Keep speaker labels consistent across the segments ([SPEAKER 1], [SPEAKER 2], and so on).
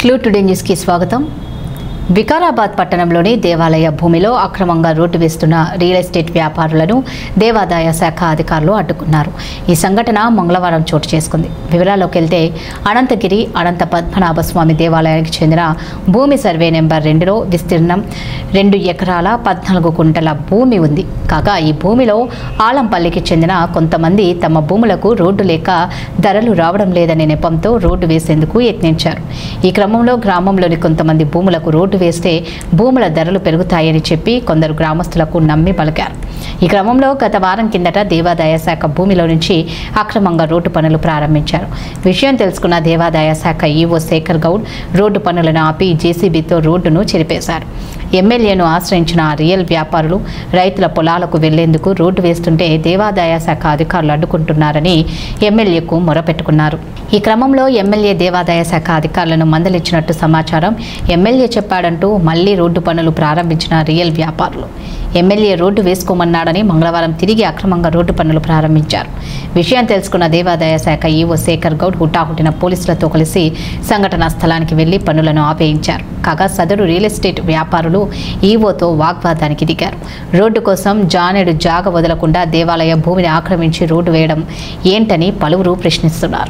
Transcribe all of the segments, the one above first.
[SPEAKER 1] Clue today న్యూస్కి స్వాగతం వికారాబాద్ పట్టణంలోని దేవాలయ భూమిలో అక్రమంగా రోడ్డు వేస్తున్న రియల్ ఎస్టేట్ వ్యాపారులను దేవాదాయ శాఖ అధికారులు అడ్డుకున్నారు ఈ సంఘటన మంగళవారం చోటు చేసుకుంది వివరాల్లోకి వెళ్తే అనంతగిరి అనంత పద్మనాభ స్వామి దేవాలయానికి చెందిన భూమి సర్వే నెంబర్ రెండులో విస్తీర్ణం రెండు ఎకరాల పద్నాలుగు కుంటల భూమి ఉంది కాగా ఈ భూమిలో ఆలంపల్లికి చెందిన కొంతమంది తమ భూములకు రోడ్డు లేక ధరలు రావడం లేదనే నెపంతో రోడ్డు వేసేందుకు యత్నించారు ఈ క్రమంలో గ్రామంలోని కొంతమంది భూములకు రోడ్డు వేస్తే భూముల ధరలు పెరుగుతాయని చెప్పి కొందరు గ్రామస్తులకు నమ్మి పలికారు ఈ క్రమంలో గత వారం కిందట దేవాదాయ శాఖ భూమిలో నుంచి అక్రమంగా రోడ్డు పనులు ప్రారంభించారు విషయం తెలుసుకున్న దేవాదాయ శాఖ ఈవో శేఖర్ గౌడ్ రోడ్డు పనులను ఆపి జేసీబీతో రోడ్డును చెరిపేశారు ఎమ్మెల్యేను ఆశ్రయించిన ఆ రియల్ వ్యాపారులు రైతుల పొలాలకు వెళ్లేందుకు రోడ్డు వేస్తుంటే దేవాదాయ శాఖ అధికారులు అడ్డుకుంటున్నారని ఎమ్మెల్యేకు మొరపెట్టుకున్నారు ఈ క్రమంలో ఎమ్మెల్యే దేవాదాయ శాఖ అధికారులను మందలించినట్టు సమాచారం ఎమ్మెల్యే చెప్పాడంటూ మళ్లీ రోడ్డు పనులు ప్రారంభించిన రియల్ వ్యాపారులు ఎమ్మెల్యే రోడ్డు వేసుకోమన్నాడని మంగళవారం తిరిగి అక్రమంగా రోడ్డు పనులు ప్రారంభించారు విషయం తెలుసుకున్న దేవాదాయ శాఖ ఈవో శేఖర్ గౌడ్ హుటాహుటిన పోలీసులతో కలిసి సంఘటనా స్థలానికి వెళ్లి పనులను ఆపేయించారు కాగా సదరు రియల్ ఎస్టేట్ వ్యాపారులు ఈవోతో వాగ్వాదానికి దిగారు రోడ్డు కోసం జానెడు జాగ వదలకుండా దేవాలయ భూమిని ఆక్రమించి రోడ్డు వేయడం ఏంటని పలువురు ప్రశ్నిస్తున్నారు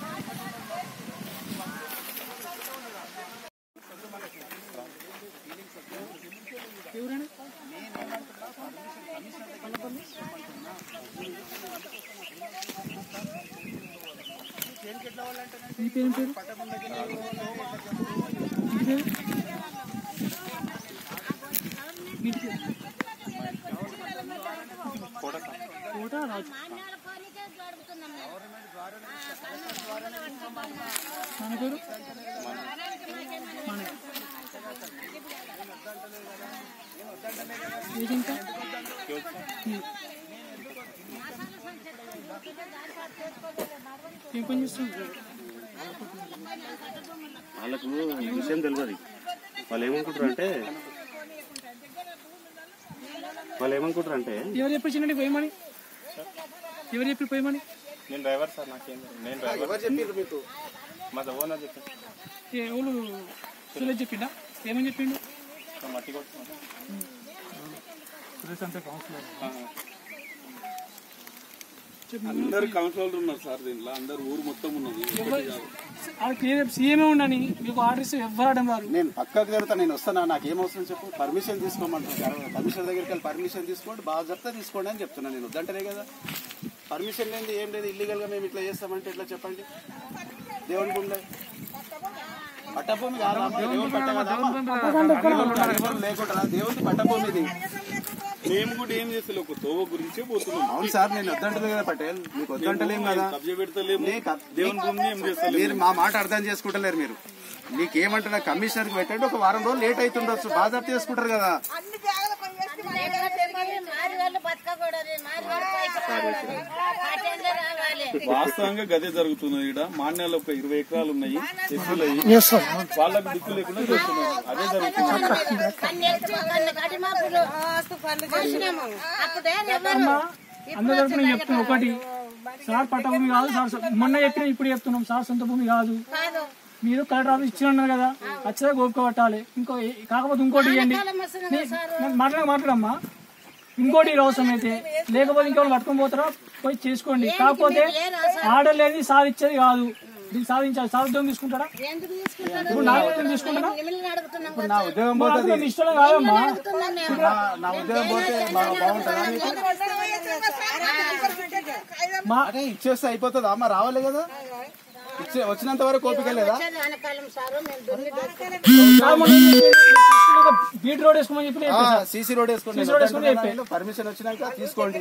[SPEAKER 2] మీ పేరు పేరు మీ పేరు మీ పేరు కోట రాజు మన పేరు మన ఏది ఇంకా ఈ. ఏం పని చేస్తుంది
[SPEAKER 3] వాళ్ళకు విషయం తెలియదు వాళ్ళు ఏమనుకుంటారు అంటే వాళ్ళు ఏమనుకుంటారు అంటే
[SPEAKER 2] ఎవరు చెప్పి చిన్నది పోయమని ఎవరు చెప్పి పోయమని
[SPEAKER 4] నేను డ్రైవర్ సార్ నాకేం తెలియదు. నేను డ్రైవర్ మా ఓనర్ చెప్పారు
[SPEAKER 2] ఏ ఎవరు సురేష్ చెప్పిండా ఏమని చెప్పిండు
[SPEAKER 4] మట్టి కొట్టుకున్నాను
[SPEAKER 2] సురేష్ అంటే కౌన్సిలర్
[SPEAKER 5] అందరు కౌన్సిలర్లు ఉన్నారు సార్ దీంట్లో అందరు ఊరు మొత్తం ఉన్నది
[SPEAKER 2] సీఎమే ఉండని మీకు ఆర్డర్ ఇస్తే ఎవ్వరు ఆడడం రారు
[SPEAKER 6] నేను పక్కకు జరుగుతా నేను వస్తానా నాకు ఏం అవసరం చెప్పు పర్మిషన్ తీసుకోమంటాను కమిషనర్ దగ్గరికి వెళ్ళి పర్మిషన్ తీసుకోండి బాగా చెప్తా తీసుకోండి అని చెప్తున్నా నేను వద్దంటనే కదా పర్మిషన్ లేని ఏం లేదు ఇల్లీగల్ గా మేము ఇట్లా చేస్తామంటే ఎట్లా చెప్పండి దేవుని గుండె పట్టభూమి కాదమ్మా, దేవుని పట్ట కాదమ్మా. ఎవరు లేకుండా దేవుని పట్టభూమి ఇది
[SPEAKER 5] మేము కూడా ఏం చేస్తలే ఒక తోవ గురించే పోతున్నాం
[SPEAKER 6] అవును సార్ నేను వద్దంటలేదు కదా పటేల్ మీకు వద్దంటలేం కదా
[SPEAKER 5] కబ్జా పెడతలేము
[SPEAKER 6] నీ కబ్-
[SPEAKER 5] దేవుని భూమిని ఏం చేస్తలేము
[SPEAKER 6] మీరు మా మాట అర్థం చేసుకుంటలేరు మీరు మీకు ఏమంటున్నా కమిషనర్ కి పెట్టండి ఒక వారం రోజులు లేట్ అవుతుండొచ్చు బాగా చేసుకుంటారు కదా
[SPEAKER 7] అన్ని జాగ్రత్త పని చేస్తే మారి వాళ్ళు బతకకూడదు మారి వాళ్ళు పైసలు అటెండ్ రావాలి
[SPEAKER 5] వాస్తవంగా గదే జరుగుతున్నది ఇక్కడ మాన్యాలు ఒక ఇరవై ఎకరాలు ఉన్నాయి ఎస్సులయ్యి వాళ్ళకు దిక్కు లేకుండా చేస్తున్నారు అదే జరుగుతుంది
[SPEAKER 7] కన్ను ఎక్కువ కన్ను కడిమాపులు చూసినాము అప్పుడే ఎవరు
[SPEAKER 2] అందరి తరఫున చెప్తున్నాం ఒకటి సార్ పట్ట భూమి కాదు సార్ సొ- మొన్న చెప్పిన ఇప్పుడు చెప్తున్నాం సార్ సొంత భూమి కాదు
[SPEAKER 7] కాదు
[SPEAKER 2] మీరు కలెక్టర్ ఆఫీస్ ఇచ్చి ఉన్నారు కదా వచ్చేదా గోపుక పట్టాలి ఇంకో కాకపోతే ఇంకోటి ఇవ్వండి మాట్లాడ మాట్లాడమ్మా ఇంకోటి ఈ అవసరం అయితే లేకపోతే ఇంకెవరు పట్టుకొని పోతారా పోయి చేసుకోండి కాకపోతే ఆర్డర్ లేని సాధించేది కాదు దీన్ని సాధించాలి సార్ ఉద్యోగం తీసుకుంటారా
[SPEAKER 7] ఎందుకు తీసుకుంటారు
[SPEAKER 2] ఇప్పుడు నా ఉద్యోగం తీసుకుంటారా
[SPEAKER 7] మిమ్మల్ని అడుగుతున్నాం
[SPEAKER 6] ఇప్పుడు నా ఉద్యోగం
[SPEAKER 2] మరి
[SPEAKER 6] పోతుంది
[SPEAKER 2] అందులో మీ ఇష్టం కాదమ్మా
[SPEAKER 6] నా- నా ఉద్యోగం పోతే బా- బాగుంటుందా మీకు?
[SPEAKER 2] మా
[SPEAKER 6] అదే ఇచ్చేస్తే అయిపోతుందా అమ్మ రావాలి కదా ఇచ్చే వచ్చినంత వరకు ఓపిక లేదా
[SPEAKER 7] వెనకాలం సారు మేము దున్ని
[SPEAKER 2] సార్ మొన్న ఏం చెప్పారు? బీట్ రోడ్ వేసుకోమని చెప్పి
[SPEAKER 6] ఆ, సీసీ రోడ్ వేసుకోండి
[SPEAKER 2] రోడ్ వేసుకొని చెప్పే.
[SPEAKER 6] పర్మిషన్ వచ్చినాక తీసుకోండి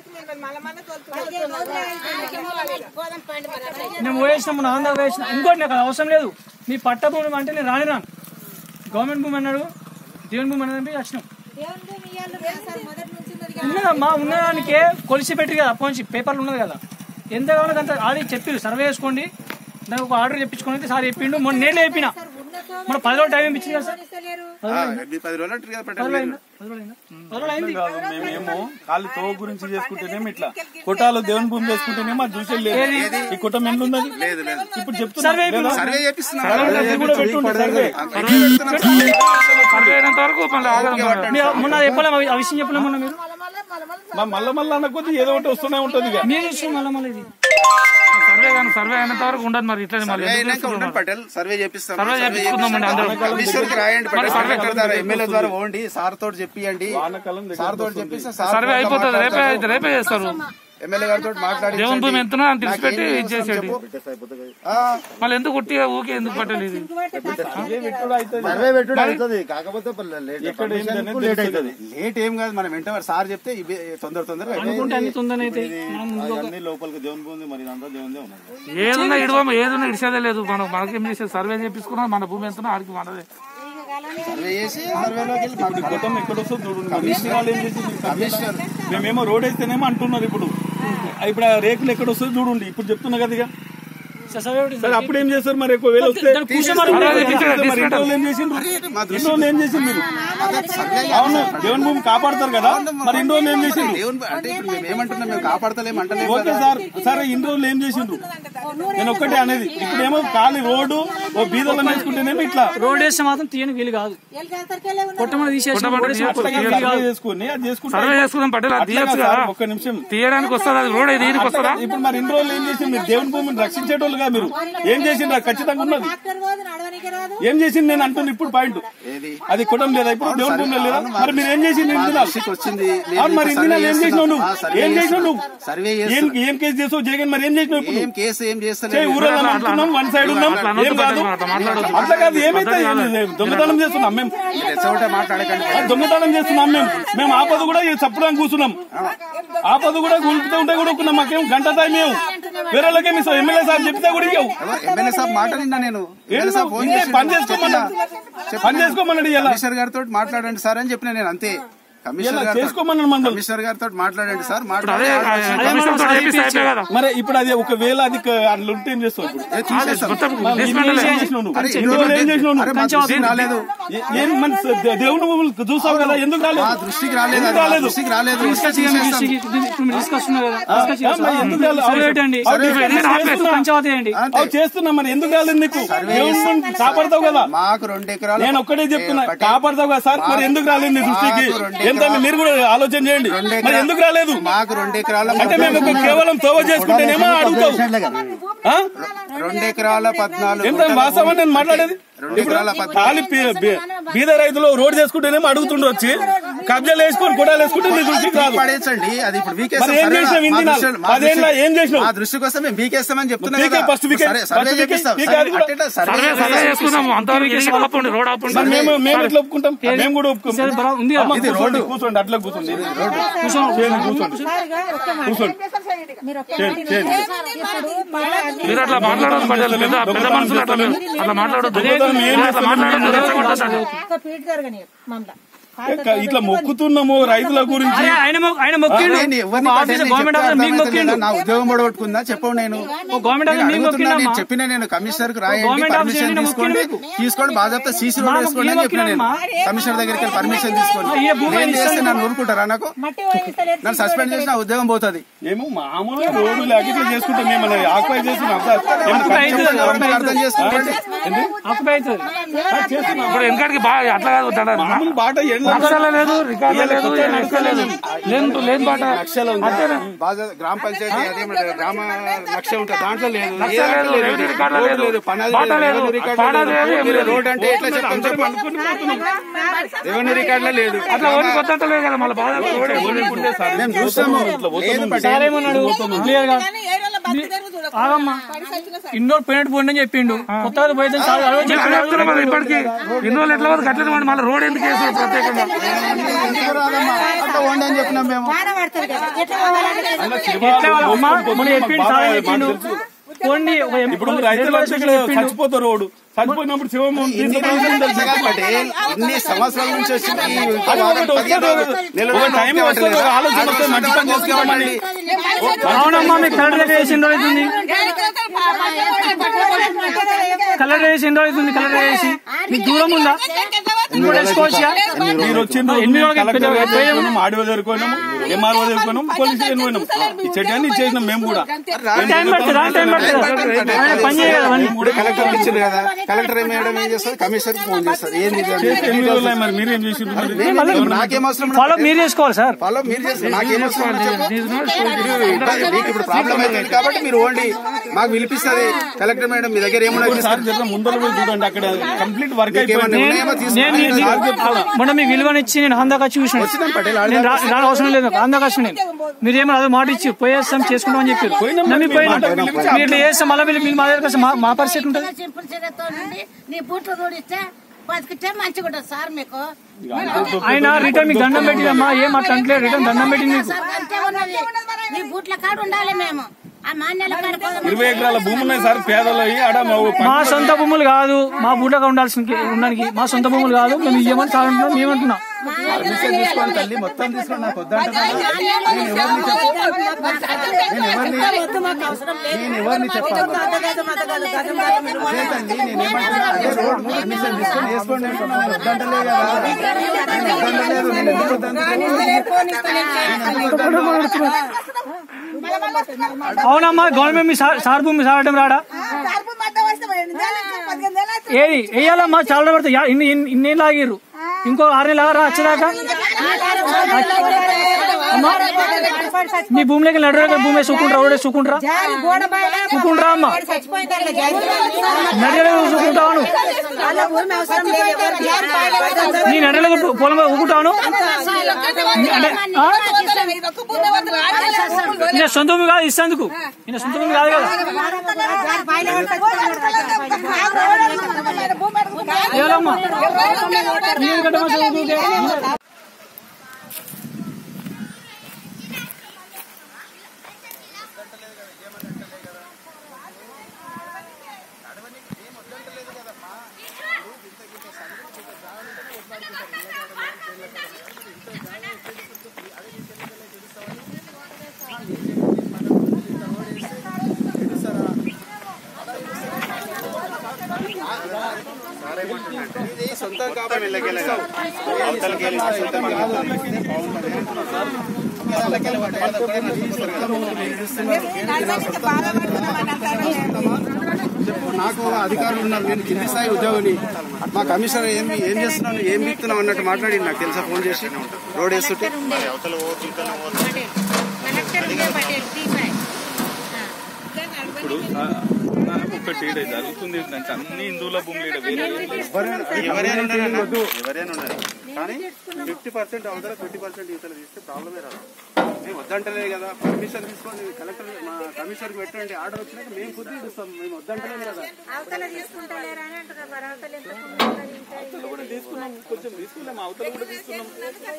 [SPEAKER 7] గోధుమ పండు మరి అట్లా
[SPEAKER 2] నేను వేసినాము నా అందరూ వేసిన ఇంకోటి నాకు అవసరం లేదు మీ పట్ట భూమి అంటే నేను రాని రాను గవర్నమెంట్ భూమి అన్నాడు దేవుని భూమి అన్నది వచ్చినాం ఉన్నదమ్మా ఉన్నదానికే కొలిసి పెట్టి కదా అప్పటి నుంచి పేపర్లు ఉన్నది కదా ఎంత కావాలో అంత ఆల్రెడీ చెప్పారు సర్వే చేసుకోండి నాకు ఒక ఆర్డర్ చెప్పించుకోండి సార్ చెప్పిండు మొన్న నేను చెప్పిన మన పది రోజులు టైం ఇచ్చింది కదా సార్
[SPEAKER 6] ఆ, మీ పది రోజులు అంటారు కదా పట్టణ
[SPEAKER 2] పది రోజులు అయిందా? పది రోజులు అయిందా? పది రోజులు అయింది
[SPEAKER 5] కాదు మేమేమో ఖాళీ తో గురించి చేసుకుంటేనేమో ఇట్లా కుటాలు దేవుని భూమి చేసుకుంటేనేమో అది చూసే లేదు ఈ కుటుంబం ఎన్ని ఉన్నది
[SPEAKER 6] లేదు లేదు
[SPEAKER 5] ఇప్పుడు చెప్తున్నా లేదా?
[SPEAKER 6] సర్వే చేపిస్తున్నారు
[SPEAKER 5] అది కూడా పెట్టుండే సర్వే
[SPEAKER 6] సర్వే పెడుతున్నాం.
[SPEAKER 8] సర్వే అయినంత వరకు మళ్ళీ ఆగదు మరి.
[SPEAKER 2] మీరు మొన్న చెప్పలే ఆ విషయం చెప్పలే మొన్న మీరు
[SPEAKER 5] మా- మళ్ళా మళ్ళా అన్న కొద్ది ఏదో ఒకటి వస్తూనే ఉంటది ఇక
[SPEAKER 2] మీరు విషయం మళ్ళీ మళ్ళీ ఇది
[SPEAKER 8] సర్వే కానీ సర్వే అయినంత వరకు ఉండదు మరి ఇట్లనే మరి
[SPEAKER 6] సర్వే
[SPEAKER 8] ఎందుకు
[SPEAKER 6] అయినాక ఉండండి పటేల్ సర్వే చేపిస్తాం
[SPEAKER 8] సర్వే చేపించుకుందామండి అందరూ.
[SPEAKER 6] కమిషనర్ కి రాయండి పటేల్ కలెక్టర్ ద్వారా ఎమ్మెల్యే ద్వారా పోండి సార్ తోటి చెప్పియండి
[SPEAKER 5] వానాకాలం దగ్గర
[SPEAKER 6] సార్ తోటి చెప్పిస్తే సార్
[SPEAKER 8] సర్వే
[SPEAKER 6] తోటి
[SPEAKER 8] అయిపోతుంది రేపే
[SPEAKER 6] మాట్లాడతారు.
[SPEAKER 8] రేపే చేస్తారు
[SPEAKER 6] ఎమ్మెల్యే గారితో మాట్లాడి
[SPEAKER 8] దేవుని భూమి ఎంతనో అని తెలిసిపెట్టి
[SPEAKER 6] నాకేం
[SPEAKER 8] ఇది చేసేది
[SPEAKER 6] ఆ,
[SPEAKER 8] మళ్ళీ ఎందుకు కొట్టి ఊకే ఎందుకు పట్టలేదు ఇది
[SPEAKER 9] సర్వే పెట్టుడు అవుతుంది కాకపోతే లేట్
[SPEAKER 5] ఇక్కడ ఏంటనేది లేట్ అవుతుంది
[SPEAKER 6] లేట్ ఏం కాదు మనం వెంట సార్ చెప్తే ఇవే తొందర తొందరగా అయిపోయింది.
[SPEAKER 2] అనుకుంటే అన్ని తొందరనే అయితే మనం ముందుగా
[SPEAKER 9] అన్ని లోపలికి దేవుని పోంది మరి ఇదంతా దేవునిదే ఉన్నది
[SPEAKER 8] ఏదున్నా ఇడవము ఏదున్నా ఇడిసేదే లేదు మనం మనకేం చేసేది సర్వే చేపించుకున్నాం మన భూమి ఎంతనో ఆడికి మనదే
[SPEAKER 6] సర్వే చేసి సర్వేలోకి వెళ్ళి మాట్లాడాలి.
[SPEAKER 5] కుటుంబం ఎక్కడ వస్తుందో చూడండి మరి ఈ వాళ్ళు ఏం చేసి
[SPEAKER 6] కమిషనర్
[SPEAKER 5] మేమేమో రోడ్ వేస్తేనేమో అంటున్నారు ఇప్పుడు ఇప్పుడు ఆ రేకులు ఎక్కడ వస్తుందో చూడండి ఇప్పుడు చెప్తున్నా కదా ఇక
[SPEAKER 2] సర్వే ఒకటి
[SPEAKER 5] సరే అప్పుడు ఏం చేస్తారు మరి ఎక్కువ వేలు వస్తే
[SPEAKER 2] దాన్ని కూర్చోమని
[SPEAKER 5] మరి
[SPEAKER 2] ఉండాలి.
[SPEAKER 5] మరి ఇన్ని రోజులు ఏం చేసిండ్రు
[SPEAKER 6] మా
[SPEAKER 5] ఇన్ని రోజులు ఏం చేసిండ్రు మీరు అవును దేవుని భూమి కాపాడతారు కదా మరి ఇన్ని రోజులు ఏం చేసిండ్రు
[SPEAKER 6] దేవుని అంటే ఇప్పుడు మేము ఏమంటున్నాం మేము కాపాడతలేము అంటలేము
[SPEAKER 5] ఓకే
[SPEAKER 6] కదా.
[SPEAKER 5] సార్ సరే ఇన్ని రోజులు ఏం చేసిండ్రు నేను ఒక్కటే అనేది ఇప్పుడేమో ఖాళీ రోడ్డు ఓ బీదలం వేసుకుంటేనేమో ఇట్లా
[SPEAKER 2] రోడ్ వేస్తే మాత్రం తీయని వీలు కాదు కొట్టమని తీసేసి రోడ్ వేసి
[SPEAKER 5] అట్లా
[SPEAKER 2] కొట్టమని
[SPEAKER 5] కాదు,
[SPEAKER 2] వీలు కాదు.
[SPEAKER 5] సర్వే చేసుకుని అది చేసుకుంటే
[SPEAKER 8] సర్వే చేసుకుందాం పట్టేది అది
[SPEAKER 5] అట్లా
[SPEAKER 8] తీయచ్చు
[SPEAKER 5] కాదు
[SPEAKER 8] కదా
[SPEAKER 5] సార్, ఒక్క నిమిషం
[SPEAKER 8] తీయడానికి వస్తుందా అది రోడ్ ఇది వస్తుందా
[SPEAKER 5] ఇప్పుడు మరి ఇన్ని రోజులు ఏం చేసిండ్రు మీరు దేవుని భూమిని రక్షించేటోళ్ళుగా మీరు ఏం చేసిండ్రు అది ఖచ్చితంగా ఉన్నది ఏం చేసింది నేను అంటున్నా ఇప్పుడు పాయింట్
[SPEAKER 6] ఏది
[SPEAKER 5] అది కుటుంబం లేదా ఇప్పుడు దేవుని భూమి లేదా మరి మీరు ఏం చేసింది ఇన్ని దినాలు?
[SPEAKER 6] దృష్టికి వచ్చింది నేను
[SPEAKER 5] అవును, మరి
[SPEAKER 6] ఇప్పుడు
[SPEAKER 5] ఇన్ని దినాలు ఏం
[SPEAKER 6] సర్వే
[SPEAKER 5] చేసినావు నువ్వు
[SPEAKER 6] చేస్తున్నా. ఆ, సర్వే
[SPEAKER 5] ఏం చేసినావు
[SPEAKER 6] చేస్తున్నా.
[SPEAKER 5] నువ్వు
[SPEAKER 6] సర్వే
[SPEAKER 5] ఏం
[SPEAKER 6] చేస్తున్నా.
[SPEAKER 5] ఏం కేసు చేసావు జగన్ మరి ఏం చేసినావు ఇప్పుడు
[SPEAKER 6] ఏం కేసు ఏం
[SPEAKER 5] చే
[SPEAKER 6] చేస్తలేదు
[SPEAKER 5] ఊరలో అంటున్నాం వన్ సైడ్ ఉన్నాం
[SPEAKER 8] అట్లా అనొద్దు
[SPEAKER 5] ఏం కాదు
[SPEAKER 8] పట్టేది, అట్లా మాట్లాడొద్దు.
[SPEAKER 5] అట్లా కాదు ఏమైతే ఏం లేదు. దొంగతనం చేస్తున్నాం మేము
[SPEAKER 6] రెచ్చగొట్టే మాట్లాడకండి
[SPEAKER 5] ఆ, దొంగతనం చేస్తున్నాం మేము మేము ఆపద కూడా చప్పుడానికి కూర్చున్నాం ఆపద కూడా కూలుపుతూ ఉంటే కూడా ఒప్పుకున్నాం మాకేం గంట టైం ఇవ్వు వేరే వాళ్ళకేం ఇస్తాం ఎమ్మెల్యే సార్ చెప్తే కూడా ఇవ్వవు
[SPEAKER 6] ఎవరు? ఎమ్మెల్యే సాబ్ మాట నిన్నా నేను ఎమ్మెల్యే సాబ్ ఫోన్
[SPEAKER 5] ఇంకే
[SPEAKER 6] చేసి
[SPEAKER 5] పని చేసుకోమన్నా పని చేసుకోమన్నాడు ఇలా
[SPEAKER 6] కమిషనర్ గారితో మాట్లాడండి సార్ అని చెప్పిన నేను అంతే కమిషనర్
[SPEAKER 5] ఇలా
[SPEAKER 6] గారితో
[SPEAKER 5] చేసుకోమన్నాడు మనల్ని
[SPEAKER 6] కమిషనర్ గారితో మాట్లాడండి సార్
[SPEAKER 8] అదే
[SPEAKER 6] మాట్లాడి
[SPEAKER 8] కమిషనర్ తో చేపిస్తే అయిపోయి కదా
[SPEAKER 5] మరి ఇప్పుడు అది ఒకవేళ అది క- అందులో ఉంటే ఏం చేస్తావు ఇప్పుడు
[SPEAKER 6] ఏ, తీసేస్తాం.
[SPEAKER 8] మొత్తం
[SPEAKER 5] మరి ఇన్ని
[SPEAKER 8] డిస్మెంటల్
[SPEAKER 5] రోజులు ఏం చేసినావు నువ్వు?
[SPEAKER 6] అరే,
[SPEAKER 5] ఇన్ని రోజులు ఏం చేసినావు
[SPEAKER 6] అరే,
[SPEAKER 5] నువ్వు?
[SPEAKER 6] మా దృష్టికి రాలేదు
[SPEAKER 5] ఏ- ఏం మన స- దేవుని భూములు చూసావు కదా ఎందుకు రాలేదు
[SPEAKER 6] మా దృష్టికి రాలేదు
[SPEAKER 5] ఎందుకు
[SPEAKER 6] అది మా
[SPEAKER 5] రాలేదు
[SPEAKER 6] దృష్టికి రాలేదు వస్తే
[SPEAKER 2] తీసుకొచ్చి
[SPEAKER 6] తీసేస్తాం.
[SPEAKER 2] ఇప్పుడు మీరు తీసుకొస్తున్నారు కదా
[SPEAKER 5] ఆ, మరి ఎందుకు రాలేదు?
[SPEAKER 2] సర్వే పెట్టండి
[SPEAKER 5] సర్వే చేస్తున్నా.
[SPEAKER 2] పంచవాతి చేయండి
[SPEAKER 6] అంతే.
[SPEAKER 5] అవి చేస్తున్నా మరి ఎందుకు రాలేదు నీకు దేవుని భూమిని కాపాడతావు కదా
[SPEAKER 6] మాకు రెండు ఎకరాలు
[SPEAKER 5] నేను ఒక్కటే చెప్తున్నా
[SPEAKER 6] ఏ, ఒకటి.
[SPEAKER 5] కాపాడతావు కదా సార్ మరి ఎందుకు రాలేదు నీ దృష్టికి
[SPEAKER 6] మాకు రెండు
[SPEAKER 5] ఎంత
[SPEAKER 6] ఎకరాలు-
[SPEAKER 5] మీరు కూడా ఆలోచన చేయండి
[SPEAKER 6] రెండు
[SPEAKER 5] మరి
[SPEAKER 6] ఎకరాలు-
[SPEAKER 5] ఎందుకు రాలేదు
[SPEAKER 6] మాకు రెండు ఎకరాల
[SPEAKER 5] అంటే మేము ఒక కేవలం తోవ చేసుకుంటేనేమో అడుగుతావు ఆ?
[SPEAKER 6] రెండు ఎకరాల పద్నాలుగు
[SPEAKER 5] ఎంత వాస్తవం నేను మాట్లాడేది
[SPEAKER 6] రెండు ఎకరాల పద్నాలుగు
[SPEAKER 5] ఖాళీ పీ- బీ- బీద రైతులు రోడ్ చేసుకుంటేనేమో అడుగుతుండ్రు వచ్చి కబ్జాలు వేసుకొని గుడాలు వేసుకుంటే నీ దృష్టికి రాదు
[SPEAKER 6] పడేసండి అది ఇప్పుడు వీకేస్తాం
[SPEAKER 5] మరి ఏం
[SPEAKER 6] సరేనా?
[SPEAKER 5] చేసినావు ఇన్ని
[SPEAKER 6] మా
[SPEAKER 5] దినాలు?
[SPEAKER 6] దృష్టిలో- మా
[SPEAKER 5] పదేళ్ళ
[SPEAKER 6] దృష్టి-
[SPEAKER 5] ఏం చేసినావు?
[SPEAKER 6] మా దృష్టికి వస్తే మేము వీకేస్తామని చెప్తున్నాం
[SPEAKER 5] వీకే,
[SPEAKER 6] కదా.
[SPEAKER 5] ఫస్ట్ వీకే,
[SPEAKER 6] సరే, సర్వే
[SPEAKER 5] ఫస్ట్ వీకే,
[SPEAKER 6] చేపిస్తాం.
[SPEAKER 5] వీకే
[SPEAKER 6] సరే,
[SPEAKER 5] అది కూడా.
[SPEAKER 6] అట్టేటా, సర్వే
[SPEAKER 8] సర్వే సర్వే చేసుకుందాము అంతవరకు ఇది ఆపండి రోడ్ ఆపండి
[SPEAKER 5] మరి మేము మేము ఎట్లా ఒప్పుకుంటాం మేము కూడా ఒప్పుకోం
[SPEAKER 2] సరే, బరా- ఉంది కదా.
[SPEAKER 5] అమ్మ,
[SPEAKER 6] ఇది
[SPEAKER 5] కూర్చోండి,
[SPEAKER 6] రోడ్డు.
[SPEAKER 5] కూర్చోండి అట్లా కూర్చోండి చేయండి, కూర్చోండి కూర్చోండి చేయండి, చేయండి.
[SPEAKER 8] మీరు అట్లా మాట్లాడదు పడ్డారు పెద్ద పెద్ద మనుషులు అట్లా మీరు అట్లా మాట్లాడొద్దు
[SPEAKER 5] దొంగతనం ఏం
[SPEAKER 8] మీరు అట్లా మాట్లాడదు రెచ్చగొట్టొద్దు.
[SPEAKER 5] ఏ, ఇట్లా మొక్కుతున్నాము రైతుల గురించి
[SPEAKER 2] అరే, ఆయన మొ- ఆయన మొక్కిండు
[SPEAKER 6] నేను ఎవరిని
[SPEAKER 2] ఒక
[SPEAKER 6] పట్టినా
[SPEAKER 2] ఆఫీసర్
[SPEAKER 6] నేను
[SPEAKER 2] గవర్నమెంట్
[SPEAKER 6] చెప్తే
[SPEAKER 2] ఆఫీసర్ మీకు
[SPEAKER 6] అర్థమైతే
[SPEAKER 2] మొక్కిండు
[SPEAKER 6] లేదా? నా ఉద్యోగం పడగొట్టుకుందా చెప్పవు నేను
[SPEAKER 2] ఒక గవర్నమెంట్
[SPEAKER 6] నేను
[SPEAKER 2] ఆఫీసర్ మీకు
[SPEAKER 6] అడుగుతున్నా, నేను
[SPEAKER 2] మొక్కిండమ్మా
[SPEAKER 6] చెప్పిన నేను కమిషనర్ కి రాయండి
[SPEAKER 2] గవర్నమెంట్
[SPEAKER 6] పర్మిషన్
[SPEAKER 2] ఆఫీసర్
[SPEAKER 6] తీసుకోండి
[SPEAKER 2] మొక్కిండు
[SPEAKER 6] తీసుకోండి బాధ్యత సీసీ రోడ్
[SPEAKER 2] మాకు
[SPEAKER 6] వేసుకోండి అని
[SPEAKER 2] ఏం
[SPEAKER 6] చెప్పిన నేను
[SPEAKER 2] మొక్కినమ్మా?
[SPEAKER 6] కమిషనర్ దగ్గరికి వెళ్ళి పర్మిషన్ తీసుకోండి
[SPEAKER 2] ఏ భూమి
[SPEAKER 6] నేను చేస్తే
[SPEAKER 2] ఇస్తాను
[SPEAKER 6] నన్ను ఊరుకుంటారా నాకు నన్ను సస్పెండ్ చేసి నా ఉద్యోగం పోతుంది
[SPEAKER 5] ఏమో మామూలుగా రోడ్డు లేక ఇట్లా చేసుకుంటాం మేము అలా ఆక్యుపై చేస్తున్నాం సార్ ఏమన్నా
[SPEAKER 2] ఆక్యుపై
[SPEAKER 5] ఖర్చు
[SPEAKER 2] అవుతుంది,
[SPEAKER 5] ఉందా?
[SPEAKER 2] ఆక్యుపై
[SPEAKER 6] అర్థం చేసుకోండి
[SPEAKER 2] ఆక్యుపై అవుతుంది
[SPEAKER 8] ఇప్పుడు వెనకాడికి బాగా అట్లా కాదు దండ
[SPEAKER 5] మామూలు బాట ఎండ్ల
[SPEAKER 8] నక్షల లేదు రికార్డు లేదు ఏ నక్షల లేదు లేదు లేని పాట అంతేనా
[SPEAKER 6] బాధ్యత గ్రామ పంచాయతీ అదేమంటారు గ్రామ లక్ష ఉంటుంది దాంట్లో లేదు ఏ
[SPEAKER 8] నక్షల లేదు
[SPEAKER 6] దాంట్లో
[SPEAKER 8] రెవెన్యూ రికార్డు
[SPEAKER 6] రోడ్డు
[SPEAKER 8] లేదు
[SPEAKER 6] లేదు పనాది
[SPEAKER 8] పాట లేదు
[SPEAKER 6] రెవెన్యూ రికార్డు
[SPEAKER 8] పాట లేదు ఏం
[SPEAKER 6] లేదు
[SPEAKER 8] లేదు.
[SPEAKER 6] రోడ్ అంటే ఎట్లా చెప్తాం చెప్పు రెవెన్యూ రికార్డులో లేదు
[SPEAKER 8] అట్లా ఓడి కొత్త లేదు కదా మళ్ళీ బాధ
[SPEAKER 6] మేము చూస్తాము లేదు పటేల్.
[SPEAKER 2] సారేమన్నాడు క్లియర్ గా ఆగమ్మా ఇన్నో పోయినట్టు పోండి అని చెప్పిండు కొత్తగా పోయితే సార్ అరవై చెప్పిండు.
[SPEAKER 8] మరి ఇప్పటికి ఇన్ని రోజులు ఎట్లా పోతే కట్టలేదు మళ్ళీ రోడ్ ఎందుకు వేసారు ప్రత్యేకంగా
[SPEAKER 6] ఎందుకు రాదమ్మా? అట్లా పోండి అని చెప్పినాం మేము
[SPEAKER 2] ఎట్లా అమ్మా మొన్న చెప్పిండు సార్ చెప్పిండు పోండి ఒక ఎం-
[SPEAKER 5] ఇప్పుడు
[SPEAKER 2] ఒక
[SPEAKER 5] రైతులు
[SPEAKER 2] రైల్వే
[SPEAKER 5] వచ్చి
[SPEAKER 2] స్టేషన్
[SPEAKER 5] ఇక్కడ
[SPEAKER 2] చెప్పిండు.
[SPEAKER 5] చచ్చిపోతారు రోడ్డు చచ్చిపోయినప్పుడు శివం
[SPEAKER 6] ఇన్ని రోజులు తెలుసు కదా పటేల్ ఇన్ని సంవత్సరాల నుంచి వచ్చి ఈ ఒక
[SPEAKER 5] అది
[SPEAKER 6] వారం,
[SPEAKER 5] ఒకటి
[SPEAKER 6] పదిహేను
[SPEAKER 5] వస్తుంది.
[SPEAKER 6] రోజులు, నెల
[SPEAKER 5] ఒక
[SPEAKER 6] రోజులు
[SPEAKER 5] టైం
[SPEAKER 6] ఓపిక
[SPEAKER 5] వస్తుంది, ఒక
[SPEAKER 6] పట్టలేదా?
[SPEAKER 5] ఆలోచన వస్తుంది, మంచి పని చేసుకోమని.
[SPEAKER 2] అవునమ్మా మీకు కలర్ రేట్ వేసి ఎన్ని రోజులు అవుతుంది కలర్ వేసి ఎన్ని రోజులు అవుతుంది కలర్ వేసి మీకు దూరం ఉందా ఇంకోటి వేసుకోవచ్చా
[SPEAKER 5] మీరు వచ్చిండ్రు
[SPEAKER 2] ఎన్ని రోజులకి
[SPEAKER 5] కలెక్టర్
[SPEAKER 2] పెద్ద-
[SPEAKER 5] దగ్గరికి పోయినాం ఆడియో దగ్గరికి పోయినాం ఎంఆర్ఓ దగ్గరికి పోయినాం పోలీస్ స్టేషన్ పోయినాం ఇచ్చేటాన్ని ఇచ్చేసినాం మేము కూడా
[SPEAKER 2] టైం పడుతుంది టైం పడుతుంది ఆయన పని చేయాలి అవన్నీ.
[SPEAKER 6] ఇప్పుడు కలెక్టర్ ఇచ్చింది కదా కలెక్టర్ ఏం మేడం ఏం చేస్తారు కమిషనర్ ఫోన్ చేస్తారు ఏంది ఇది అని.
[SPEAKER 5] చేస్తే ఎన్ని రోజులు అయ్యి మరి మీరేం చేసిండ్రు మరి?
[SPEAKER 6] నేను- నాకేం అవసరం
[SPEAKER 2] ఫాలో మీరు చేసుకోవాలి సార్
[SPEAKER 6] ఫాలో మీరు చేస్తారు నాకేం అవసరం అని చెప్పు. మీరు- మీకు ఇప్పుడు ప్రాబ్లం అవుతుంది కాబట్టి మీరు ఓండి మాకు పిలిపిస్తుంది కలెక్టర్ మేడం మీ దగ్గర ఏమన్నా
[SPEAKER 5] సార్ జర ముందర పోయి చూడండి అక్కడ కంప్లీట్ వర్క్
[SPEAKER 6] ఏమన్నా
[SPEAKER 5] అయిపోయింది
[SPEAKER 6] ఉన్నాయేమో
[SPEAKER 2] నేను
[SPEAKER 6] తీసుకోండి.
[SPEAKER 2] నీ- నీ- మొన్న మీకు విలువనిచ్చి నేను హందాకొచ్చి చూసిన
[SPEAKER 6] వచ్చినాం పటేల్
[SPEAKER 2] నేను రా- రాని అవసరం లేదు నాకు హందాకొచ్చి నేను మీరు ఏమో అదే మాట ఇచ్చి పోయేస్తాం చేసుకుంటామని చెప్పారు నమ్మి పోయినా మీరు ఇట్లా చేస్తాం మళ్ళీ వీళ్ళు మీరు మా దగ్గర వస్తే మా- మా పరిస్థితి ఉంటుంది
[SPEAKER 7] సింపుల్ చీరతో నుండి నీ బూట్లు తోడిస్తే బతికితే మంచిగా ఉంటుంది సార్ మీకు
[SPEAKER 2] ఆయన రిటర్న్ మీకు దండం పెట్టిందమ్మా ఏం అట్లా అంటలేదు రిటర్న్ దండం పెట్టింది మీకు
[SPEAKER 7] సార్ అంతే ఉన్నది నీ బూట్ల కాడ ఉండాలి మేము ఆ మాన్యాల కాడ పోదాం.
[SPEAKER 5] ఇరవై ఎకరాల భూమి ఉన్నాయి సార్ పేదలు అయ్యి ఆడ మా ఊ-
[SPEAKER 2] మా సొంత భూములు కాదు మా బూటగా ఉండాల్సిన ఉండడానికి మా సొంత భూములు కాదు మేము ఇయ్యమని సార్ అంటున్నాం మేమంటున్నాం
[SPEAKER 6] పర్మిషన్ తీసుకోండి తల్లి మొత్తం తీసుకోండి నాకు వద్దంటే నేను ఎవరిని చెప్పాను అదే తల్లి నేను ఏమంటున్నా అదే రోడ్ పర్మిషన్ తీసుకొని వేసుకోండి అంటున్నాను. వద్దంటలే కదా నేను వద్దంటలేదు నేను ఎందుకు వద్దంటున్నాను?
[SPEAKER 2] అవునమ్మా గవర్నమెంట్ మీ సార్ సార్ భూమి సారడం రాడా ఏది వేయాలమ్మా చాలా పడుతుంది యా- ఇన్ని ఇన్ని- ఇన్నేళ్ళు ఆగిర్రు ఇంకో ఆరు నెలలు ఆగరా వచ్చేదాకా అమ్మా మీ భూమిలోకి నడురా భూమి సుకుంటారా రోడే సుకుంటారా సుకుంటారా అమ్మా నడిలో సుకుంటాను నీ నడిలో పొలం ఊకుంటాను అంటే ఆ? ఈయన సొంత భూమి కాదు ఇస్తేందుకు ఈయన సొంత భూమి కాదు కదా ఏలమ్మా నీళ్ళు కట్టమని చదువుతుంటే
[SPEAKER 6] ఇది సొంతం కాబట్టి అవతలకి వెళ్ళి సొంతం చెప్పు నాకు అధికారులు ఉన్నారు నేను కింది స్థాయి ఉద్యోగిని మా కమిషనర్ ఏం ఏం చేస్తున్నాను ఏం బిక్తున్నావు అన్నట్టు మాట్లాడి నాకు తెలుసా ఫోన్ చేసి రోడ్ వేస్తుంటే
[SPEAKER 3] అవతల పోవచ్చు ఇతల పోవచ్చు
[SPEAKER 5] ఇప్పుడు ఆ, నాకు ఒకటి ఈడ జరుగుతుంది ఏంటంటే అన్ని హిందువుల భూములు ఈడ వేరే వేరే
[SPEAKER 6] ఎవరైనా ఉండాలి ఎవరైనా ఉండాలి కానీ ఫిఫ్టీ పర్సెంట్ అవతల ఫిఫ్టీ పర్సెంట్ యువతలు తీస్తే ప్రాబ్లమే రాదు మేము వద్దంటలే కదా పర్మిషన్ తీసుకోండి కలెక్టర్ మా కమిషనర్కి పెట్టండి ఆర్డర్ వచ్చినాక మేము కుదిరి ఇస్తాం మేము వద్దంటలేము కదా
[SPEAKER 5] అవతల కూడా తీసుకున్నాం కొంచెం తీసుకున్నాం అవతల కూడా తీసుకున్నాం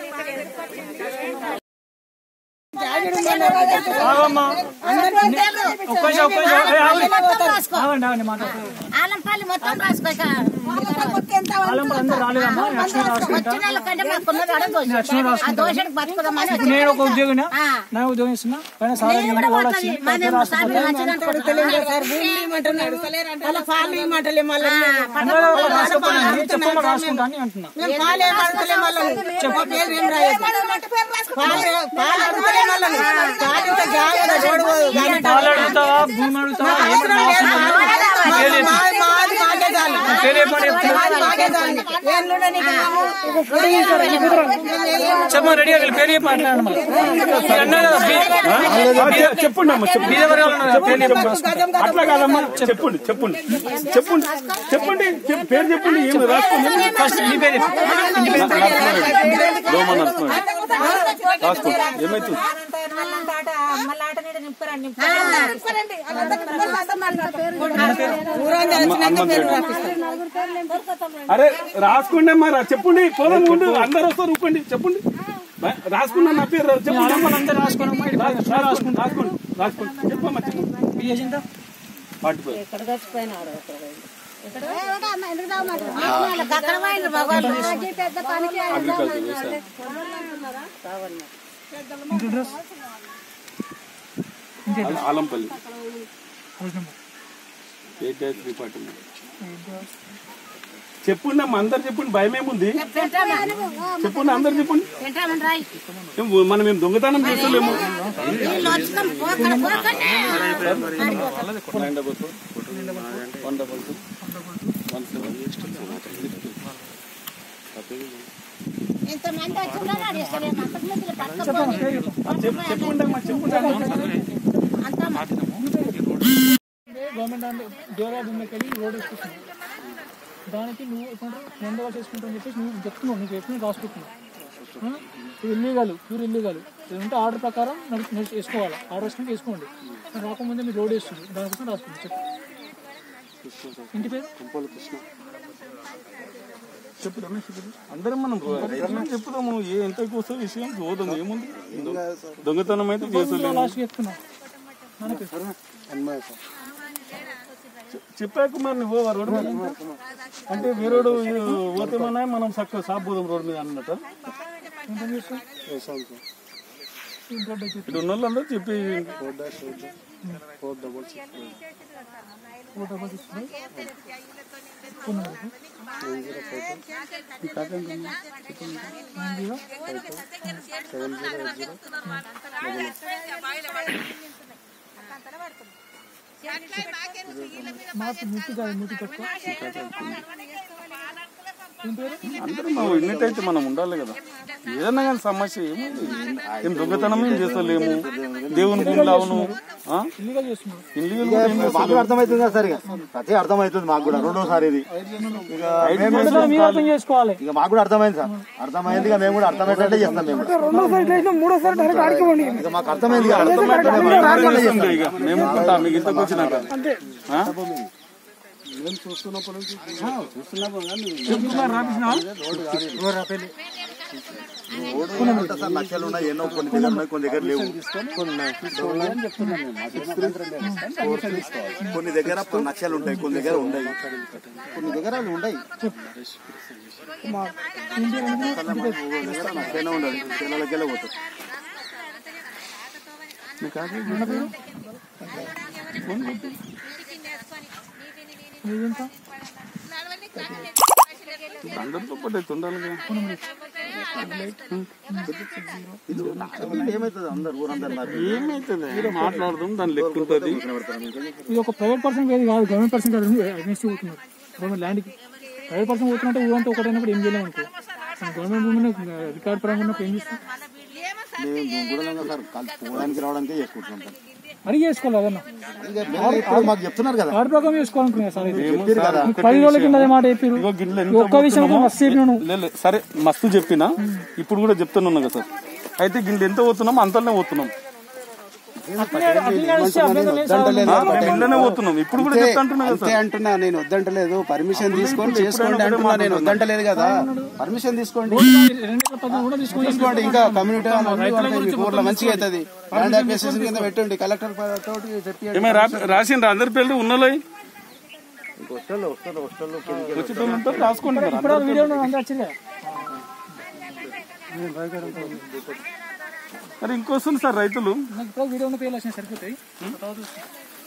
[SPEAKER 2] ఆగమ్మా ఒక్క నిమిషం, ఒక్క నిమిషం. ఏ, ఆగండి. ఆగండి ఆగండి మాట్లాడుతున్నాను
[SPEAKER 7] ఆలంపల్లి మొత్తం రాసుకోక
[SPEAKER 2] ఆలంపల్లి అందరూ రాలేదమ్మా నేను లక్ష్మీ రాసుకుంటా
[SPEAKER 7] వచ్చిన వాళ్ళ కంటే మాకు ఉన్నది ఆడ దోషం.
[SPEAKER 2] లక్ష్మీ
[SPEAKER 7] ఆ
[SPEAKER 2] రాసుకుంటా
[SPEAKER 7] దోషానికి బతుకుదామని
[SPEAKER 2] ఇప్పుడు నేను ఒక ఉద్యోగినా
[SPEAKER 7] ఆ.
[SPEAKER 2] నా ఉద్యోగం ఇస్తున్నా పైన సార్
[SPEAKER 7] నేను కూడా
[SPEAKER 2] అడిగింది, వాడు వచ్చి
[SPEAKER 7] పోతుంది. మాదేమో
[SPEAKER 2] రాసుకుంటా.
[SPEAKER 7] సార్ మేము మంచిగా అనుకుంటున్నాం.
[SPEAKER 2] అందరూ రాసుకోండి, చెప్పమని రాసుకుంటా అని అంటున్నా పాలు అడుగుతావా భూమి అడుగుతావా ఏమన్నా అవసరం ఉందా? నీ పేరు చెప్పు. నీ పేరు చెప్పమని చెప్తున్నా. చెప్పమా రెడీగా వీళ్ళ పేరు చెప్పి మాట్లాడండి మళ్ళీ. మీరు అన్నారు కదా, బీ-
[SPEAKER 5] ఆ, చె- చెప్పండి అమ్మా చెప్పండి
[SPEAKER 2] బీద వర్గాలు ఉన్నారు కదా, పేరు చెప్పి రాసుకోండి.
[SPEAKER 5] అట్లా కాదమ్మా చెప్పండి చెప్పండి చెప్పండి చెప్పండి చెప్పు, పేరు చెప్పండి ఏమి రాసుకోండి
[SPEAKER 2] ఫస్ట్ నీ పేరు చెప్పు. ఇంటి పేరు చెప్పు.
[SPEAKER 5] దోమ నరసింహారెడ్డి. రాసుకోండి ఏమైతుంది హనుమంత్ రెడ్డి. అరే రాసుకోండి అమ్మా రా- చెప్పండి పోదాం ఉండు అందరు వస్తారు ఊపండి చెప్పండి బా- రాసుకున్నా నా పేరు చెప్పండి అమ్మా.
[SPEAKER 2] అందరూ రాసుకోండి అమ్మా, ఇటు
[SPEAKER 5] రాసుకోండి రాసుకోండి రాసుకోండి రాసుకోండి చెప్పమ్మా చెప్పండి
[SPEAKER 2] మీ ఏజ్ ఎంత?
[SPEAKER 5] ఫార్టీ ఫైవ్
[SPEAKER 7] అక్కడ పోయిండ్రు మగవాళ్ళు.
[SPEAKER 5] అగ్రికల్చర్ వ్యవసాయం
[SPEAKER 2] ఇంటి అడ్రస్?
[SPEAKER 5] ఆల- Alampalli eight dash three forty చెప్పుండి అమ్మ అందరు చెప్పుండి భయం ఏముంది చెప్పుండి అందరు చెప్పుండి
[SPEAKER 7] తింటామని రాయి
[SPEAKER 5] ఏం మనం ఏం దొంగతనం చేస్తలేము
[SPEAKER 7] వీళ్ళు వచ్చినాం పోకడ పోకండి ఇంతమంది వచ్చిన్నారు అడిగలేము అంతకుముందు పట్టుకోపోయి
[SPEAKER 5] చెప్పుండి అమ్మా చెప్పుండి
[SPEAKER 7] అంతా
[SPEAKER 2] గవర్నమెంట్ అంటే దేవాలయ భూమికి వెళ్ళి రోడ్ వేసుకుంటున్నావు దానికి నువ్వు ఏమంటారు మెందగా చేసుకుంటావు అని చెప్పేసి నువ్వు చెప్తున్నావు నువ్వు చెప్పిన రాసుకుంటున్నావు ఆ? ఇది ఇల్లీగల్ ప్యూర్ ఇల్లీగల్ ఏదంటే ఆర్డర్ ప్రకారం నడిచి నడిచి వేసుకోవాలి ఆర్డర్ వేసుకుంటే వేసుకోండి కానీ రాకముందే మీరు రోడ్ వేస్తుంది దానికోసం రాసుకోండి చెప్పు ఇంటి పేరు
[SPEAKER 5] చెప్పు రమేష్ చెప్పు. అందరం మనం అందరం చెప్పుదాము ఏ ఎంత కోసం విషయం చూద్దాం ఏముంది దొంగతనం అయితే చేస్తలేము
[SPEAKER 2] లాస్ట్ చెప్తున్నా మన పేరు
[SPEAKER 5] చెప్పాక మరి నువ్వు ఆ రోడ్డు మీద ఇంకా? అంటే వేరేడు పోతేమన్నా మనం చక్కగా సాబోదాం రోడ్డు మీద అన్నట్టు
[SPEAKER 2] ఎంత చేస్తావు ఇంట్లో చెప్పి
[SPEAKER 5] ఇటు ఉన్న వాళ్ళందరూ చెప్పి
[SPEAKER 2] four double six phone number nine zero మాకు ముట్టు కాదు ముట్టు తక్కువ ఏం పేరు
[SPEAKER 5] అందరం మనం ఉన్నట్టయితే మనం ఉండాలి కదా ఏదన్నా కానీ సమస్య ఏముంది ఏం దొంగతనం ఏం చేస్తలేము దేవుని భూమిలో అవును ఆ?
[SPEAKER 2] ఇల్లీగల్ చేస్తున్నారు
[SPEAKER 5] ఇల్లీగల్ కూడా ఏం
[SPEAKER 9] మాకు
[SPEAKER 5] చేస్తలేము.
[SPEAKER 9] అర్థమవుతుంది కదా సార్ ఇక ప్రతి అర్థమవుతుంది మాకు కూడా రెండోసారి ఇది ఇక మేము కూడా-
[SPEAKER 2] అసలు మీరు అర్థం చేసుకోవాలి
[SPEAKER 9] ఇక మాకు కూడా అర్థమైంది సార్ అర్థమైంది ఇక మేము కూడా అర్థమయ్యేటట్టే చేస్తాం మేము కూడా. ఇక మాకు అర్థమైంది కదా.
[SPEAKER 5] చేస్తుండే ఇక మేము ఉంటాం మీకు ఇంతకు వచ్చినాక ఆ?
[SPEAKER 9] అంతా సార్ లక్షలు ఉన్నాయి ఎన్నో కొన్ని దగ్గర ఉన్నాయి కొన్ని దగ్గర లేవు కొన్ని దగ్గర లక్షలు ఉంటాయి కొన్ని దగ్గర ఉన్నాయి కొన్ని దగ్గర అవి ఉన్నాయి లక్షనే ఉండాలి పిల్లలకెళ్ళి పోతాం
[SPEAKER 2] మీదెంత
[SPEAKER 5] అందరితో పాటు అయితే ఉండాలి కదా.
[SPEAKER 9] ఏమవుతుంది అందరు ఊరందరు నాకు
[SPEAKER 5] ఏమైతుంది మాట్లాడదాం దాని లెక్క ఉంటుంది
[SPEAKER 2] ఇది ఒక ప్రైవేట్ పర్సన్ ఏది కాదు గవర్నమెంట్ పర్సన్ కాదు అగ్నిస్ట్ పోతున్నారు గవర్నమెంట్ ల్యాండ్కి ప్రైవేట్ పర్సన్ పోతున్నట్టే ఊరంతా ఒకటైనప్పుడు ఏం చేయలేము అనుకో గవర్నమెంట్ భూమిని రికార్డ్ పరంగా ఉన్నప్పుడు ఏం చేస్తాం
[SPEAKER 9] మేము గుడలంగా సార్ కలిసి పోవడానికి రావడానికే చేసుకుంటున్నాం సార్.
[SPEAKER 2] అడిగి చేసుకోవాలి అదన్నా
[SPEAKER 9] ఇక మేము ఇప్పుడు మాకు చెప్తున్నారు కదా
[SPEAKER 2] కార్డు ప్రకారం చేసుకోవాలనుకున్నా సార్ ఇది
[SPEAKER 9] చెప్పారు కదా
[SPEAKER 2] మీకు పది రోజుల కింద అదే మాట చెప్పారు
[SPEAKER 5] ఇగో గిన్నెలు ఎంత
[SPEAKER 2] ఒక్క విషయం
[SPEAKER 5] పోతున్నామో-
[SPEAKER 2] మస్తు చెప్పినాను
[SPEAKER 5] లే, లే, సరే మస్తు చెప్పినా ఇప్పుడు కూడా చెప్తున్నా కదా సార్ అయితే గిన్నె ఎంత పోతున్నాం అంతలోనే పోతున్నాం గిన్నెనే పోతున్నాం ఇప్పుడు కూడా చెప్తా అంటున్నా కదా
[SPEAKER 6] అంతే అంటున్నా నేను వద్దంటలేదు పర్మిషన్ తీసుకొని చేసుకోండి అంటున్నా నేను వద్దంటలేదు కదా పర్మిషన్ తీసుకోండి
[SPEAKER 2] రెండు వేల పద్నాలుగు కూడా తీసుకొని
[SPEAKER 6] తీసుకోండి ఇంకా కమ్యూనిటీ హాల్ అన్ని ఉంటాయి మీకు ఊర్లో మంచిగా అవుతుంది ల్యాండ్ అక్విజిషన్ కింద పెట్టండి కలెక్టర్ తోటి చెప్పి
[SPEAKER 5] ఏమైనా రా- రాసిండ్రా అందరి పేర్లు ఉన్నలో
[SPEAKER 9] వస్తారు వస్తారు వస్తారు
[SPEAKER 5] వచ్చేటోళ్ళు ఉంటారు రాసుకోండి మరి.
[SPEAKER 2] ఇప్పుడు వీడియో అందరూ వచ్చిందే
[SPEAKER 5] మరి ఇంకొస్తుంది సార్ రైతులు
[SPEAKER 2] నాకు ఇప్పుడు వీడియో ఉన్న పేర్లు వచ్చినాయి సరిపోతాయి తర్వాత చూస్తాం.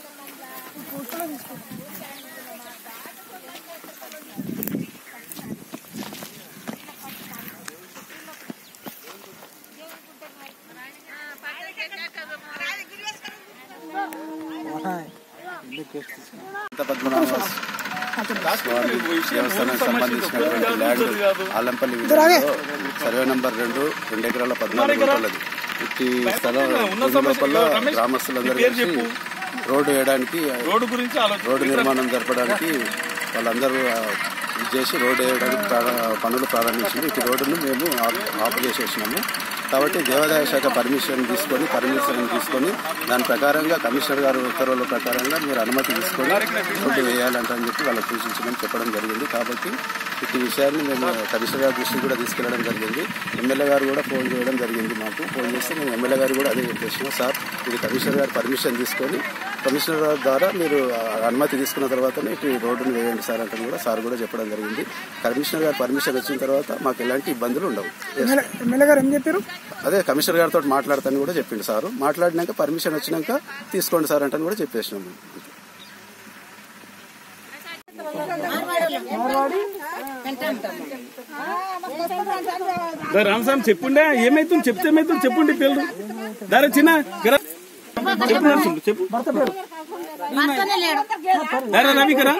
[SPEAKER 6] పద్మనాభ స్వామి దేవస్థానానికి సంబంధించినటువంటి ల్యాండ్ ఆలంపల్లి విలేజ్లో సర్వే నంబర్ రెండు రెండు ఎకరాల పద్నాలుగు గుంటలది ఇట్టి స్థలం భూమి లోపల గ్రామస్తులందరూ కలిసి రోడ్డు వేయడానికి
[SPEAKER 5] రోడ్డు గురించి ఆలోచన
[SPEAKER 6] రోడ్డు నిర్మాణం జరపడానికి వాళ్ళందరూ ఆ, ఇది చేసి రోడ్డు వేయడానికి ప్రార- పనులు ప్రారంభించింది ఇటు రోడ్డును మేము ఆఫ్- ఆఫ్ చేసేసినాము కాబట్టి దేవాదాయ శాఖ పర్మిషన్ తీసుకొని పర్మిషన్ తీసుకొని దాని ప్రకారంగా కమిషనర్ గారు ఉత్తర్వుల ప్రకారంగా మీరు అనుమతి తీసుకొని రోడ్డు వేయాలంటని చెప్పి వాళ్ళకి సూచించడం చెప్పడం జరిగింది కాబట్టి ఇటు విషయాన్ని మేము కమిషనర్ గారి దృష్టికి కూడా తీసుకెళ్లడం జరిగింది ఎమ్మెల్యే గారు కూడా ఫోన్ చేయడం జరిగింది మాకు ఫోన్ చేస్తే మేము ఎమ్మెల్యే గారు కూడా అదే చెప్పేసినాం సార్ ఇది కమిషనర్ గారు పర్మిషన్ తీసుకొని కమిషనర్ గారి ద్వారా మీరు ఆ అనుమతి తీసుకున్న తర్వాతనే ఇటు ఈ రోడ్డును వేయండి సార్ అంటే కూడా సార్ కూడా చెప్పడం జరిగింది కమిషనర్ గారు పర్మిషన్ వచ్చిన తర్వాత మాకు ఎలాంటి ఇబ్బందులు ఉండవు
[SPEAKER 2] ఎమ్మెల్యే గారు ఏం చెప్పారు
[SPEAKER 6] అదే కమిషనర్ గారితో మాట్లాడతాను కూడా చెప్పిండు సారు మాట్లాడినాక పర్మిషన్ వచ్చినాక తీసుకోండి సార్ అంటే కూడా చెప్పేసినాం
[SPEAKER 2] మార్వాడి
[SPEAKER 5] దా రామస్వామి చెప్పుండే ఏమైతుంది చెప్తే ఏమైతుంది చెప్పుండి పిల్లలు దారా చిన్న గర చెప్పు నరసింహుడు, చెప్పు
[SPEAKER 7] భర్తనే లేడు
[SPEAKER 5] దారా రవి కదా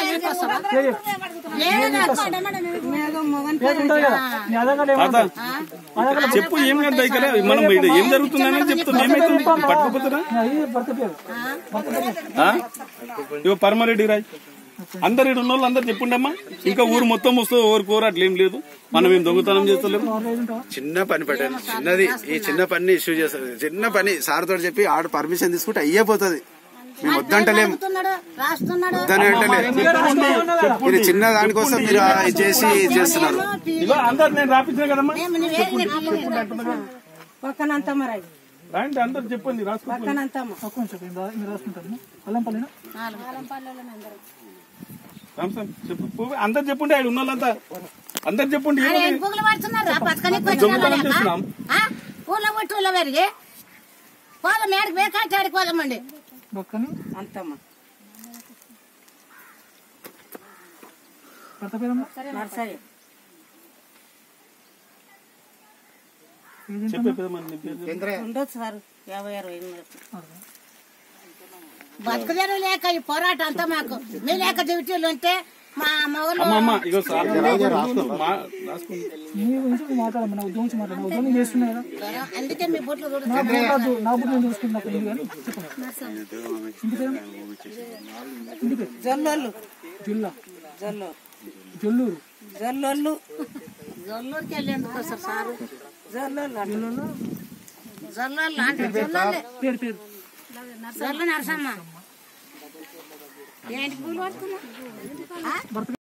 [SPEAKER 7] లేడు నాకు.
[SPEAKER 2] ఉంటుంది కదా నీ ఆధార్ కార్డు
[SPEAKER 5] తాత చెప్పు ఏం కదా ఇక్కడ మనం ఈడ ఏం జరుగుతుందని చెప్తాం ఏమైతుంది పట్టుకోపోతారా
[SPEAKER 2] ఇది భర్త పేరు
[SPEAKER 5] ఆ? ఇగో పరమారెడ్డి రాయ్ అందరు ఇక్కడ ఉన్న వాళ్ళు అందరు చెప్పుండమ్మా ఇంకా ఊరు మొత్తం వస్తూ ఊరు కూర అట్లేం లేదు మనం ఏం దొంగతనం చేస్తలేము
[SPEAKER 6] చిన్న పని పెట్టండి చిన్నది ఈ చిన్న పని ఇష్యూ చేస్తారు చిన్న పని సార్ తోటి చెప్పి ఆడ పర్మిషన్ తీసుకుంటే అయ్యేపోతుంది మేము వద్దంటలేము
[SPEAKER 7] రాస్తున్నాడు రాస్తున్నాడు
[SPEAKER 6] వద్దని అంటలేదు ఇది చిన్న దానికోసం మీరు ఆ ఇది చేసి ఇది చేస్తున్నారు
[SPEAKER 5] ఇగో అందరు నేను రాపించిన కదమ్మా
[SPEAKER 7] మేము నువ్వేం చెప్పలేదు.
[SPEAKER 10] పక్కనంతా మరి
[SPEAKER 5] రాండి అందరు చెప్పండి రాసుకోండి
[SPEAKER 10] పక్కనంతా
[SPEAKER 2] తక్కువ ఉంచు, నేను రా- మీరు రాసుకుంటాను అల్లంపల్లినా
[SPEAKER 5] రామస్వామి చెప్పు పో- అందరు చెప్పుండి ఆయన ఉన్న వాళ్ళంతా అందరు చెప్పుండి
[SPEAKER 7] ఆయన
[SPEAKER 5] ఏముంది?
[SPEAKER 7] ఏం పువ్వులు పడుతున్నారు రా పచ్చకనికి
[SPEAKER 5] దొంగతనం
[SPEAKER 7] వచ్చిన
[SPEAKER 5] చేస్తున్నాం.
[SPEAKER 7] ఊళ్ళో కొట్టి ఊళ్ళో పెరిగి పోదాం మేడకి బేకాటి ఆడికి పోదామండి
[SPEAKER 2] పక్కన
[SPEAKER 10] అంతమ్మా
[SPEAKER 2] భర్త పేరమ్మా
[SPEAKER 10] నర్సరీ
[SPEAKER 5] చెప్పే పెద్దమ్మ, నీ పేరు చెప్పు.
[SPEAKER 10] ఉండొచ్చు సార్ యాభై అరవై ఉండొచ్చు
[SPEAKER 7] బతుకుదేరు లేక ఈ పోరాటం అంతా మాకు మీ లేక డ్యూటీలు ఉంటే మా మా ఊళ్ళో
[SPEAKER 5] అమ్మ అమ్మ ఇగో సార్ మా- రాసుకోండి
[SPEAKER 2] నీ గురించి నువ్వు మాట్లాడమ్మా నా ఉద్యోగం గురించి మాట్లాడు నా ఉద్యోగం చేస్తున్నా కదా
[SPEAKER 7] అందుకే మీ బుట్లు కూడా
[SPEAKER 2] నా బుర్ర వద్దు, నా బుర్ర నేను చూసుకుంటున్నా నాకు తెలియదు కానీ చెప్పు ఇంటి పేరు ఇంటి పేరు
[SPEAKER 10] జొల్లోళ్ళు
[SPEAKER 2] జిల్లా
[SPEAKER 10] జొల్లు
[SPEAKER 2] జొల్లూరు
[SPEAKER 10] జొల్లోళ్ళు
[SPEAKER 7] జొల్లూరుకి వెళ్ళేందుకు వస్తారు సారు
[SPEAKER 10] జొల్లోళ్ళు అంటారు.
[SPEAKER 7] జొల్లోళ్ళు అంటే జొల్లోళ్ళే
[SPEAKER 2] పేరు పేరు
[SPEAKER 7] జొల్లు నరసమ్మ ఏంటి పూలు పడుతున్నా